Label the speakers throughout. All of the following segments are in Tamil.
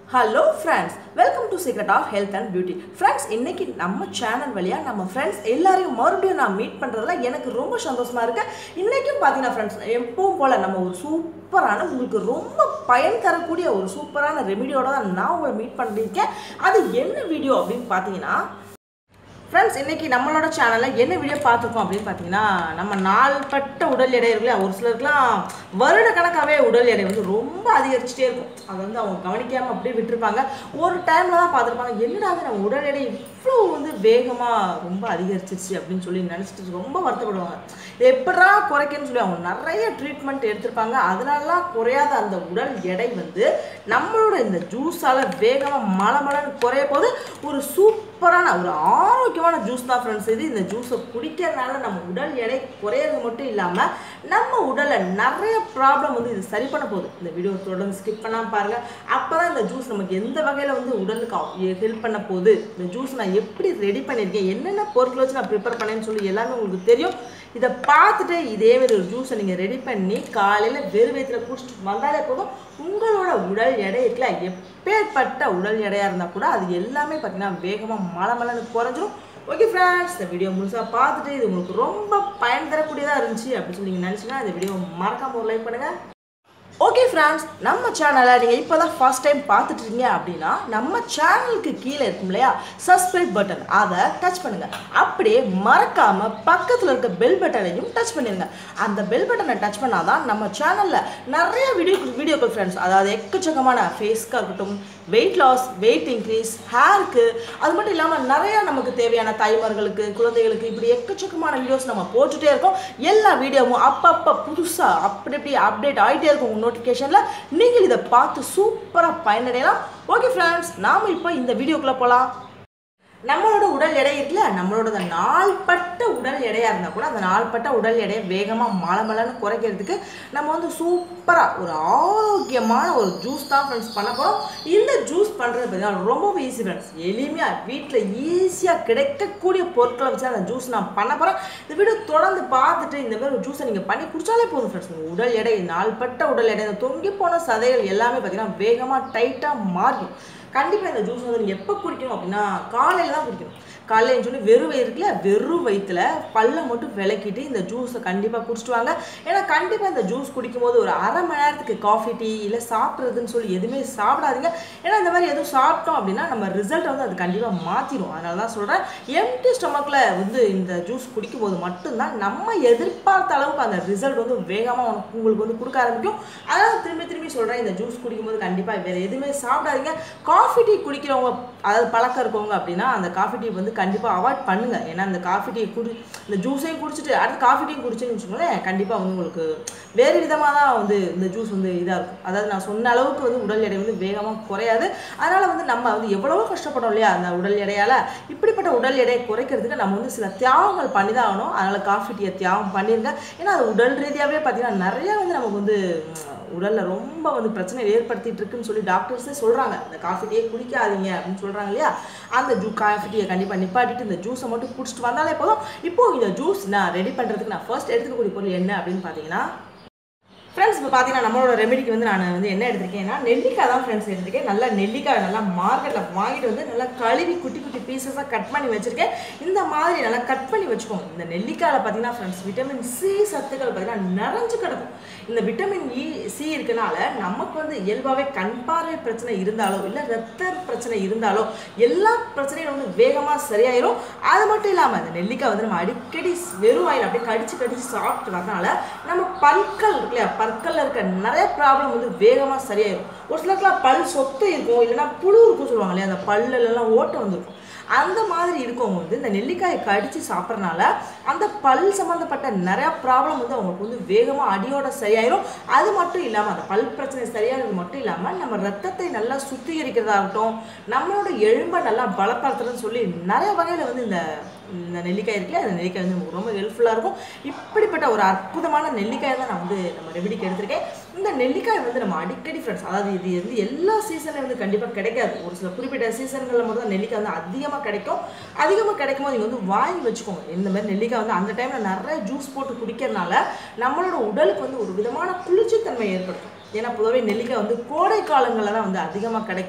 Speaker 1: hello friends welcome to secret of health and beauty friends இன்னைக்கு நம்ம சேனல் வழியாக நம்ம ஃப்ரெண்ட்ஸ் எல்லாரையும் மறுபடியும் நான் மீட் பண்ணுறதுல எனக்கு ரொம்ப சந்தோஷமா இருக்கு இன்றைக்கும் பார்த்தீங்கன்னா ஃப்ரெண்ட்ஸ் எப்பவும் போல் நம்ம ஒரு சூப்பரான உங்களுக்கு ரொம்ப பயன் தரக்கூடிய ஒரு சூப்பரான ரெமிடியோட தான் நான் உங்களை மீட் பண்ணியிருக்கேன் அது என்ன வீடியோ அப்படின்னு பார்த்தீங்கன்னா ஃப்ரெண்ட்ஸ் இன்னைக்கு நம்மளோட சேனலில் என்ன வீடியோ பார்த்துருக்கோம் அப்படின்னு பார்த்தீங்கன்னா நம்ம நாள்பட்ட உடல் எடை இருக்குல்ல ஒரு சிலருக்குலாம் வருட கணக்காகவே உடல் எடை வந்து ரொம்ப அதிகரிச்சுட்டே இருக்கும் அதை வந்து அவங்க கவனிக்காமல் அப்படியே விட்டுருப்பாங்க ஒரு டைமில் தான் பார்த்துருப்பாங்க என்னடா அது நம்ம உடல் எடை இவ்வளோ வந்து வேகமாக ரொம்ப அதிகரிச்சிருச்சு அப்படின்னு சொல்லி நினச்சிட்டு ரொம்ப வருத்தப்படுவாங்க இது எப்படா குறைக்கன்னு சொல்லி அவங்க நிறைய ட்ரீட்மெண்ட் எடுத்திருப்பாங்க அதனாலலாம் குறையாத அந்த உடல் எடை வந்து நம்மளோட இந்த ஜூஸால் வேகமாக மலை மலைன்னு குறைய போது ஒரு சூப்பரான ஒரு ஆரோக்கியமான ஜூஸ் தான் ஃப்ரெண்ட்ஸ் இது இந்த ஜூஸை குடிக்கிறதுனால நம்ம உடல் எடை குறையிறது மட்டும் இல்லாமல் நம்ம உடலில் நிறைய ப்ராப்ளம் வந்து இது சரி பண்ண போகுது இந்த வீடியோ தொடர்ந்து ஸ்கிப் பண்ணாமல் பாருங்கள் அப்போ தான் இந்த ஜூஸ் நமக்கு எந்த வகையில் வந்து உடலுக்கு ஹெல்ப் பண்ண போகுது இந்த ஜூஸ் நான் எப்படி ரெடி பண்ணியிருக்கேன் என்னென்ன பொருட்கள் வச்சு நான் ப்ரிப்பேர் பண்ணேன்னு சொல்லி எல்லாமே உங்களுக்கு தெரியும் இதை பார்த்துட்டு இதே மாதிரி ஒரு ஜூஸை நீங்கள் ரெடி பண்ணி காலையில் வெறு வயிற்றுல குடிச்சிட்டு வந்தாலே போதும் உங்களோட உடல் எடை இருக்குல்ல எப்பேற்பட்ட உடல் எடையாக இருந்தால் கூட அது எல்லாமே பார்த்தீங்கன்னா வேகமாக மலை மலைன்னு குறைஞ்சிரும் ஓகே ஃப்ரெண்ட்ஸ் இந்த வீடியோ முழுசாக பார்த்துட்டு இது உங்களுக்கு ரொம்ப பயன் தரக்கூடியதாக இருந்துச்சு அப்படின்னு சொல்லி நீங்கள் நினச்சிங்கன்னா இந்த வீடியோ மறக்காம ஒரு லைக் பண்ணுங்கள் ஓகே ஃப்ரெண்ட்ஸ் நம்ம சேனலை நீங்கள் இப்போ தான் ஃபர்ஸ்ட் டைம் பார்த்துட்டு இருக்கீங்க அப்படின்னா நம்ம சேனலுக்கு கீழே இருக்கும் இல்லையா சப்ஸ்கிரைப் பட்டன் அதை டச் பண்ணுங்கள் அப்படியே மறக்காமல் பக்கத்தில் இருக்க பெல் பட்டனையும் டச் பண்ணிடுங்க அந்த பெல் பட்டனை டச் பண்ணால் தான் நம்ம சேனலில் நிறைய வீடியோ வீடியோக்கள் ஃப்ரெண்ட்ஸ் அதாவது எக்கச்சக்கமான ஃபேஸ்க்காக இருக்கட்டும் வெயிட் லாஸ் வெயிட் இன்க்ரீஸ் ஹேருக்கு அது மட்டும் இல்லாமல் நிறையா நமக்கு தேவையான தாய்மார்களுக்கு குழந்தைகளுக்கு இப்படி எக்கச்சக்கமான வீடியோஸ் நம்ம போட்டுகிட்டே இருக்கோம் எல்லா வீடியோவும் அப்பப்போ புதுசாக அப்படி இப்படி அப்டேட் ஆகிட்டே இருக்கும் உங்கள் நோட்டிஃபிகேஷனில் நீங்கள் இதை பார்த்து சூப்பராக பயனடையலாம் ஓகே ஃப்ரெண்ட்ஸ் நாம் இப்போ இந்த வீடியோக்குள்ளே போகலாம் நம்மளோட உடல் எடை இருக்குல்ல நம்மளோட அந்த நாள்பட்ட உடல் எடையாக இருந்தால் கூட அந்த நாள்பட்ட உடல் எடையை வேகமாக மலை மலைன்னு குறைக்கிறதுக்கு நம்ம வந்து சூப்பராக ஒரு ஆரோக்கியமான ஒரு ஜூஸ் தான் ஃப்ரெண்ட்ஸ் பண்ண போகிறோம் இந்த ஜூஸ் பண்ணுறது பார்த்தீங்கன்னா ரொம்ப ஈஸி ஃப்ரெண்ட்ஸ் எளிமையாக வீட்டில் ஈஸியாக கிடைக்கக்கூடிய பொருட்களை வச்சு அந்த ஜூஸ் நான் பண்ண போகிறேன் இந்த வீடியோ தொடர்ந்து பார்த்துட்டு இந்த மாதிரி ஒரு ஜூஸை நீங்கள் பண்ணி குடிச்சாலே போதும் ஃப்ரெண்ட்ஸ் உங்கள் உடல் எடை நாள்பட்ட உடல் எடை இந்த தொங்கி போன சதைகள் எல்லாமே பார்த்தீங்கன்னா வேகமாக டைட்டாக மாறும் கண்டிப்பாக இந்த ஜூஸ் வந்து நீங்கள் எப்போ குடிக்கணும் அப்படின்னா காலையில் தான் குடிக்கணும் காலையில் சொல்லி வெறும் வயிறுக்குல வெறும் வயிற்றுல பல்லை மட்டும் விளக்கிட்டு இந்த ஜூஸை கண்டிப்பாக குடிச்சிட்டு வாங்க ஏன்னா கண்டிப்பாக இந்த ஜூஸ் குடிக்கும்போது ஒரு அரை மணி நேரத்துக்கு காஃபி டீ இல்லை சாப்பிட்றதுன்னு சொல்லி எதுவுமே சாப்பிடாதீங்க ஏன்னா இந்த மாதிரி எதுவும் சாப்பிட்டோம் அப்படின்னா நம்ம ரிசல்ட்டை வந்து அது கண்டிப்பாக மாற்றிடும் அதனால தான் சொல்கிறேன் எம்டி ஸ்டொமக்கில் வந்து இந்த ஜூஸ் குடிக்கும்போது மட்டும்தான் நம்ம எதிர்பார்த்த அளவுக்கு அந்த ரிசல்ட் வந்து வேகமாக உனக்கு உங்களுக்கு வந்து கொடுக்க ஆரம்பிக்கும் அதனால் திரும்பி திரும்பி சொல்கிறேன் இந்த ஜூஸ் குடிக்கும்போது கண்டிப்பாக வேறு எதுவுமே சாப்பிடாதீங்க காஃபி டீ குடிக்கிறவங்க அதாவது பழக்கம் இருக்கவங்க அப்படின்னா அந்த காஃபி டீ வந்து கண்டிப்பாக அவாய்ட் பண்ணுங்கள் ஏன்னா அந்த காஃபி டீ குடி இந்த ஜூஸையும் குடிச்சிட்டு அடுத்து காஃபி டீ குடிச்சுன்னு வச்சுக்கோங்களேன் கண்டிப்பாக வந்து உங்களுக்கு வேறு விதமாக தான் வந்து இந்த ஜூஸ் வந்து இதாக இருக்கும் அதாவது நான் சொன்ன அளவுக்கு வந்து உடல் எடை வந்து வேகமாக குறையாது அதனால் வந்து நம்ம வந்து எவ்வளவோ கஷ்டப்படும் இல்லையா அந்த உடல் எடையால் இப்படிப்பட்ட உடல் எடையை குறைக்கிறதுக்கு நம்ம வந்து சில தியாகங்கள் பண்ணி தான் ஆகணும் அதனால் காஃபி டீயை தியாகம் பண்ணிருங்க ஏன்னா அது உடல் ரீதியாகவே பார்த்தீங்கன்னா நிறையா வந்து நமக்கு வந்து உடலில் ரொம்ப வந்து பிரச்சனை ஏற்படுத்திட்டு இருக்குன்னு சொல்லி டாக்டர்ஸே சொல்கிறாங்க இந்த காஃபி டீயை குடிக்காதீங்க அப்படின்னு சொல்கிறாங்க இல்லையா அந்த ஜூ காஃபி டீயை கண்டிப்பாக நிப்பாட்டிட்டு இந்த ஜூஸை மட்டும் குடிச்சிட்டு வந்தாலே போதும் இப்போது இந்த ஜூஸ் நான் ரெடி பண்ணுறதுக்கு நான் ஃபர்ஸ்ட் எடுத்துக்கக்கூடிய பொருள் என்ன அப்படின்னு பார்த்தீங்கன்னா ஃப்ரெண்ட்ஸ் இப்போ பார்த்தீங்கன்னா நம்மளோட ரெமெடிக்கு வந்து நான் வந்து என்ன எடுத்திருக்கேன்னா நெல்லிக்காய் தான் ஃப்ரெண்ட்ஸ் எடுத்திருக்கேன் நல்லா நெல்லிக்காய் நல்லா மார்க்கெட்டில் வாங்கிட்டு வந்து நல்லா கழுவி குட்டி குட்டி பீசஸாக கட் பண்ணி வச்சுருக்கேன் இந்த மாதிரி நல்லா கட் பண்ணி வச்சுக்கோங்க இந்த நெல்லிக்காயில் பார்த்தீங்கன்னா ஃப்ரெண்ட்ஸ் விட்டமின் சி சத்துக்கள் பார்த்தீங்கன்னா நிறைஞ்சு கிடக்கும் இந்த விட்டமின் இ சி இருக்கனால நமக்கு வந்து இயல்பாகவே கண் பார்வை பிரச்சனை இருந்தாலோ இல்லை ரத்த பிரச்சனை இருந்தாலோ எல்லா பிரச்சனையும் வந்து வேகமாக சரியாயிரும் அது மட்டும் இல்லாமல் இந்த நெல்லிக்காய் வந்து நம்ம அடிக்கடி வெறும் வாயில் அப்படியே கடிச்சு கடிச்சு சாப்பிட்டு வரனால நம்ம பற்கள் இருக்கு இல்லையா பற்களில் இருக்க நிறைய ப்ராப்ளம் வந்து வேகமாக சரியாயிடும் ஒரு சிலருக்குலாம் பல் சொத்து இருக்கும் இல்லைன்னா புழு இருக்கும் சொல்லுவாங்க இல்லையா அந்த பல்லெல்லாம் ஓட்டம் வந்துருக்கும் அந்த மாதிரி இருக்கவங்க வந்து இந்த நெல்லிக்காயை கடித்து சாப்பிட்றனால அந்த பல் சம்மந்தப்பட்ட நிறையா ப்ராப்ளம் வந்து அவங்களுக்கு வந்து வேகமாக அடியோட சரியாயிரும் அது மட்டும் இல்லாமல் அந்த பல் பிரச்சனை சரியாகிறது மட்டும் இல்லாமல் நம்ம ரத்தத்தை நல்லா சுத்திகரிக்கிறதாகட்டும் நம்மளோட எலும்பை நல்லா பலப்படுத்துறதுன்னு சொல்லி நிறைய வகையில் வந்து இந்த இந்த நெல்லிக்காய் இருக்குல்ல அந்த நெல்லிக்காய் வந்து நமக்கு ரொம்ப ஹெல்ப்ஃபுல்லாக இருக்கும் இப்படிப்பட்ட ஒரு அற்புதமான நெல்லிக்காயை தான் நான் வந்து நம்ம ரெமெடிக்கு எடுத்திருக்கேன் இந்த நெல்லிக்காய் வந்து நம்ம அடிக்கடி ஃப்ரெண்ட்ஸ் அதாவது இது வந்து எல்லா சீசன்லையும் வந்து கண்டிப்பாக கிடைக்காது ஒரு சில குறிப்பிட்ட சீசன்களில் மட்டும் தான் நெல்லிக்காய் வந்து அதிகமாக கிடைக்கும் அதிகமாக கிடைக்கும் போது நீங்கள் வந்து வாங்கி வச்சுக்கோங்க இந்த மாதிரி நெல்லிக்காய் வந்து அந்த டைமில் நிறைய ஜூஸ் போட்டு குடிக்கிறதுனால நம்மளோட உடலுக்கு வந்து ஒரு விதமான குளிர்ச்சித்தன்மை ஏற்படுத்தும் ஏன்னா பொதுவாகவே நெல்லிக்காய் வந்து கோடை காலங்களில் தான் வந்து அதிகமாக கிடைக்கும்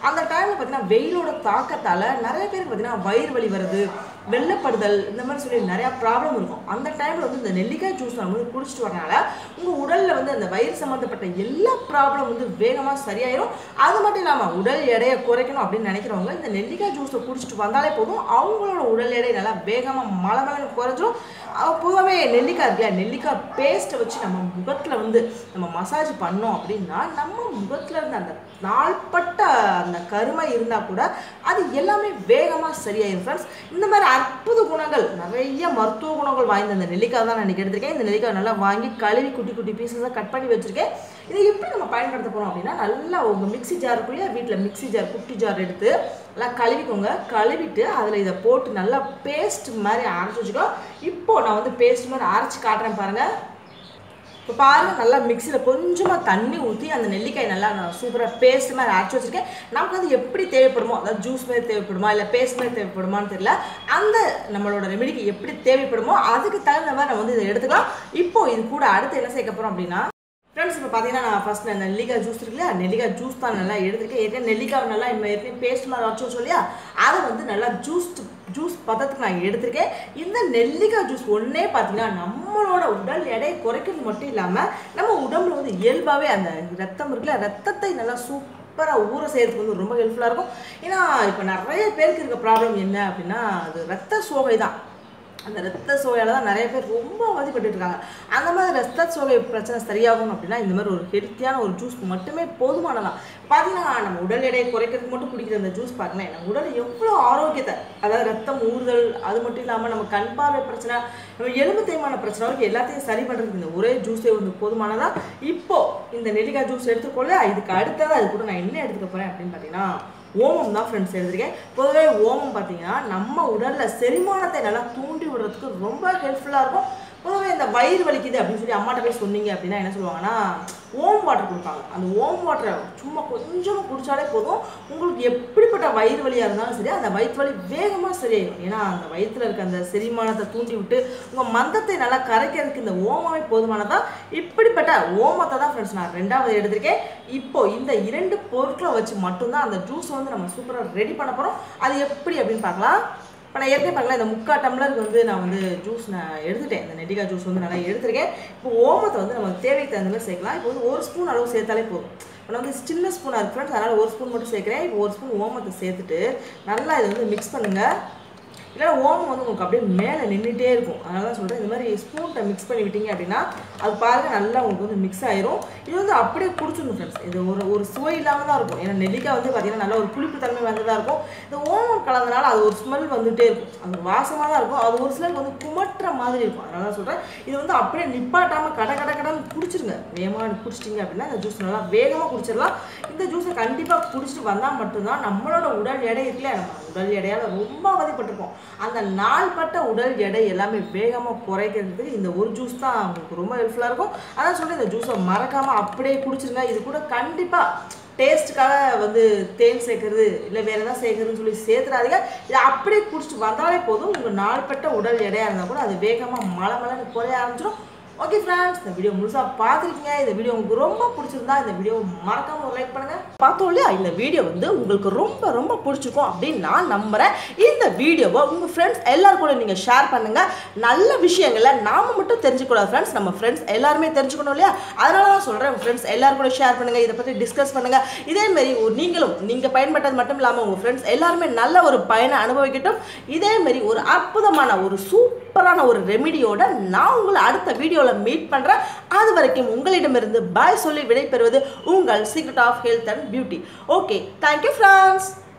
Speaker 1: அந்த டைமில் பார்த்தீங்கன்னா வெயிலோட தாக்கத்தால் நிறைய பேருக்கு பார்த்தீங்கன்னா வயிறு வலி வருது வெள்ளப்படுதல் இந்த மாதிரி சொல்லி நிறையா ப்ராப்ளம் இருக்கும் அந்த டைமில் வந்து இந்த நெல்லிக்காய் ஜூஸ் நம்ம வந்து குடிச்சிட்டு வரனால உங்கள் உடலில் வந்து அந்த வயிறு சம்மந்தப்பட்ட எல்லா ப்ராப்ளம் வந்து வேகமாக சரியாயிரும் அது மட்டும் இல்லாமல் உடல் எடையை குறைக்கணும் அப்படின்னு நினைக்கிறவங்க இந்த நெல்லிக்காய் ஜூஸை குடிச்சிட்டு வந்தாலே போதும் அவங்களோட உடல் எடை நல்லா வேகமாக மலை மலைன்னு குறைஞ்சிரும் பொதுவாகவே நெல்லிக்காய் இருக்குல்ல நெல்லிக்காய் பேஸ்ட்டை வச்சு நம்ம முகத்தில் வந்து நம்ம மசாஜ் பண்ணோம் அப்படின்னா நம்ம முகத்தில் இருந்த அந்த நாள்பட்ட அந்த கருமை இருந்தால் கூட அது எல்லாமே வேகமாக சரியாயிரும் ஃப்ரெண்ட்ஸ் இந்த மாதிரி அற்புத குணங்கள் நிறைய மருத்துவ குணங்கள் வாய்ந்த இந்த நெல்லிக்காய் தான் நான் இன்னைக்கு எடுத்திருக்கேன் இந்த நெல்லிக்காய் நல்லா வாங்கி கழுவி குட்டி குட்டி பீசஸாக கட் பண்ணி வச்சிருக்கேன் இதை எப்படி நம்ம பயன்படுத்த போகிறோம் அப்படின்னா நல்லா உங்கள் மிக்ஸி ஜாருக்குள்ளேயே வீட்டில் மிக்ஸி ஜார் குட்டி ஜார் எடுத்து நல்லா கழுவிக்கோங்க கழுவிட்டு அதில் இதை போட்டு நல்லா பேஸ்ட் மாதிரி அரைச்சி வச்சுக்கோ இப்போ நான் வந்து பேஸ்ட் மாதிரி அரைச்சி காட்டுறேன் பாருங்கள் இப்போ பாருங்க நல்லா மிக்சியில் கொஞ்சமாக தண்ணி ஊற்றி அந்த நெல்லிக்காய் நல்லா நான் சூப்பராக பேஸ்ட் மாதிரி அரைச்சி வச்சிருக்கேன் நமக்கு வந்து எப்படி தேவைப்படுமோ அதாவது ஜூஸ் மாதிரி தேவைப்படுமா இல்லை பேஸ்ட் மாதிரி தேவைப்படுமான்னு தெரியல அந்த நம்மளோட ரெமெடிக்கு எப்படி தேவைப்படுமோ அதுக்கு தகுந்த மாதிரி நம்ம வந்து இதை எடுத்துக்கலாம் இப்போ இது கூட அடுத்து என்ன சேர்க்க போகிறோம் அப்படின்னா ஃப்ரெண்ட்ஸ் இப்போ பார்த்தீங்கன்னா நான் ஃபஸ்ட் நான் நெல்லிக்காய் ஜூஸ் இருக்கு இல்லையா நெல்லிக்காய் ஜூஸ் தான் நல்லா எடுத்துருக்கேன் ஏற்கனவே நெல்லிக்காய் நல்லா இப்போ ஏற்கனவே பேஸ்ட் மாதிரி வச்சோம் சொல்லியா அதை வந்து நல்லா ஜூஸ் ஜூஸ் பதத்துக்கு நான் எடுத்திருக்கேன் இந்த நெல்லிக்காய் ஜூஸ் ஒன்றே பார்த்தீங்கன்னா நம்மளோட உடல் எடை குறைக்கிறது மட்டும் இல்லாமல் நம்ம உடம்புல வந்து இயல்பாகவே அந்த ரத்தம் இருக்குல்ல ரத்தத்தை நல்லா சூப் சூப்பராக ஊற செய்யறதுக்கு வந்து ரொம்ப ஹெல்ப்ஃபுல்லாக இருக்கும் ஏன்னா இப்போ நிறைய பேருக்கு இருக்க ப்ராப்ளம் என்ன அப்படின்னா அது ரத்த சோகை தான் அந்த ரத்த சோகையால் தான் நிறைய பேர் ரொம்ப அவதிப்பட்டு இருக்காங்க அந்த மாதிரி ரத்த சோகை பிரச்சனை சரியாகணும் அப்படின்னா இந்த மாதிரி ஒரு ஹெல்த்தியான ஒரு ஜூஸ் மட்டுமே போதுமானதான் பார்த்தீங்கன்னா நம்ம உடல் எடையை குறைக்கிறதுக்கு மட்டும் குடிக்கிற அந்த ஜூஸ் பாருங்களேன் நம்ம உடல் எவ்வளோ ஆரோக்கியத்தை அதாவது ரத்தம் ஊறுதல் அது மட்டும் இல்லாமல் நம்ம கண் பார்வை பிரச்சனை நம்ம எலும்பு தேய்மான பிரச்சனை வரைக்கும் எல்லாத்தையும் சரி பண்ணுறதுக்கு இந்த ஒரே ஜூஸே வந்து போதுமானதா இப்போ இந்த நெல்லிக்காய் ஜூஸ் எடுத்துக்கொள்ள இதுக்கு அடுத்ததாக அது கூட நான் என்ன எடுத்துக்க போகிறேன் அப்படின்னு பார்த்தீங்கன்னா ஓமம் தான் ஃப்ரெண்ட்ஸ் எடுத்திருக்கேன் பொதுவே ஓமம் பார்த்தீங்கன்னா நம்ம உடலில் செரிமானத்தை நல்லா தூண்டி விடுறதுக்கு ரொம்ப ஹெல்ப்ஃபுல்லாக இருக்கும் பொதுவே இந்த வயிறு வலிக்குது அப்படின்னு சொல்லி அம்மாட்ட போய் சொன்னீங்க அப்படின்னா என்ன சொல்லுவாங்கன்னா ஓம் வாட்டர் கொடுப்பாங்க அந்த ஓம் வாட்டரை சும்மா கொஞ்சமாக குடிச்சாலே போதும் உங்களுக்கு எப்படிப்பட்ட வயிறு வலியாக இருந்தாலும் சரி அந்த வயிற்று வலி வேகமாக சரியாயிடும் ஏன்னா அந்த வயிற்றில் இருக்க அந்த செரிமானத்தை தூண்டி விட்டு உங்கள் மந்தத்தை நல்லா கரைக்கிறதுக்கு இந்த ஓமமே போதுமானதா இப்படிப்பட்ட ஓமத்தை தான் ஃப்ரெண்ட்ஸ் நான் ரெண்டாவது எடுத்திருக்கேன் இப்போ இந்த இரண்டு பொருட்களை வச்சு மட்டும்தான் அந்த ஜூஸை வந்து நம்ம சூப்பராக ரெடி பண்ண போகிறோம் அது எப்படி அப்படின்னு பார்க்கலாம் இப்போ நான் ஏற்கனவே பார்க்கலாம் இந்த முக்கால் டம்ளருக்கு வந்து நான் வந்து ஜூஸ் நான் எடுத்துட்டேன் இந்த நெல்லிக்காய் ஜூஸ் வந்து நல்லா எடுத்திருக்கேன் இப்போ ஓமத்தை வந்து நம்ம தேவைக்கு தகுந்த மாதிரி சேர்க்கலாம் இப்போ வந்து ஒரு ஸ்பூன் அளவு சேர்த்தாலே போதும் இப்போ நான் வந்து சின்ன ஸ்பூனாக இருக்கு ஃப்ரெண்ட்ஸ் அதனால் ஒரு ஸ்பூன் மட்டும் சேர்க்குறேன் இப்போ ஒரு ஸ்பூன் ஓமத்தை சேர்த்துட்டு நல்லா இதை வந்து மிக்ஸ் பண்ணுங்கள் இல்லைன்னா ஓமம் வந்து உங்களுக்கு அப்படியே மேலே நின்றுட்டே இருக்கும் அதனால தான் சொல்கிறேன் இந்த மாதிரி ஸ்பூன்ட்ட மிக்ஸ் பண்ணி விட்டீங்க அப்படின்னா அது பாருங்கள் நல்லா உங்களுக்கு வந்து மிக்ஸ் ஆயிரும் இது வந்து அப்படியே குடிச்சிடணும் ஃப்ரெண்ட்ஸ் இது ஒரு ஒரு சுவை இல்லாமல் தான் இருக்கும் ஏன்னா நெல்லிக்காய் வந்து பார்த்தீங்கன்னா நல்ல ஒரு புளிப்பு தன்மை வந்ததாக இருக்கும் இந்த ஓமம் கலந்தனால அது ஒரு ஸ்மெல் வந்துகிட்டே இருக்கும் அது ஒரு வாசமாக தான் இருக்கும் அது ஒரு சிலருக்கு வந்து குமட்டுற மாதிரி இருக்கும் அதனால தான் சொல்கிறேன் இது வந்து அப்படியே நிப்பாட்டாமல் கட கட கடன்னு குடிச்சிருங்க வேகமாக குடிச்சிட்டிங்க அப்படின்னா இந்த ஜூஸ் நல்லா வேகமாக குடிச்சிடலாம் இந்த ஜூஸை கண்டிப்பாக குடிச்சிட்டு வந்தால் மட்டும்தான் நம்மளோட உடல் எடை இருக்குல்ல நம்ம உடல் எடையால் ரொம்ப அவதிப்பட்டிருப்போம் அந்த நாள்பட்ட உடல் எடை எல்லாமே வேகமாக குறைக்கிறதுக்கு இந்த ஒரு ஜூஸ் தான் உங்களுக்கு ரொம்ப ஹெல்ப்ஃபுல்லாக இருக்கும் அதான் சொல்லி இந்த ஜூஸை மறக்காமல் அப்படியே குடிச்சிருங்க இது கூட கண்டிப்பாக டேஸ்ட்டுக்காக வந்து தேன் சேர்க்கறது இல்லை வேறு எதாவது சேர்க்கறதுன்னு சொல்லி சேர்த்துறாதீங்க இதை அப்படியே குடிச்சிட்டு வந்தாலே போதும் உங்கள் நாள்பட்ட உடல் எடையாக இருந்தால் கூட அது வேகமாக மழை மழைன்னு குறைய ஆரம்பிச்சிடும் ஓகே ஃப்ரெண்ட்ஸ் இந்த வீடியோ முழுசாக பார்த்துருக்கீங்க இந்த வீடியோ உங்களுக்கு ரொம்ப பிடிச்சிருந்தா இந்த வீடியோ மறக்காம ஒரு லைக் பண்ணுங்க பார்த்தோம் இல்லையா இந்த வீடியோ வந்து உங்களுக்கு ரொம்ப ரொம்ப பிடிச்சிருக்கும் அப்படின்னு நான் நம்புறேன் இந்த வீடியோவை உங்கள் ஃப்ரெண்ட்ஸ் எல்லாரும் கூட நீங்கள் ஷேர் பண்ணுங்க நல்ல விஷயங்களை நாம மட்டும் தெரிஞ்சுக்கூடாது ஃப்ரெண்ட்ஸ் நம்ம ஃப்ரெண்ட்ஸ் எல்லாருமே தெரிஞ்சுக்கணும் இல்லையா அதனால தான் சொல்கிறேன் உங்கள் ஃப்ரெண்ட்ஸ் எல்லாரும் கூட ஷேர் பண்ணுங்க இதை பற்றி டிஸ்கஸ் பண்ணுங்க இதேமாரி ஒரு நீங்களும் நீங்கள் பயன்பட்டது மட்டும் இல்லாமல் உங்கள் ஃப்ரெண்ட்ஸ் எல்லாருமே நல்ல ஒரு பயனை அனுபவிக்கட்டும் இதேமாரி ஒரு அற்புதமான ஒரு சூப்பரான ஒரு ரெமிடியோட நான் உங்களை அடுத்த வீடியோவில் மீட் பண்ணுறேன் அது வரைக்கும் உங்களிடமிருந்து பாய் சொல்லி விடைபெறுவது உங்கள் secret of health and beauty okay thank you friends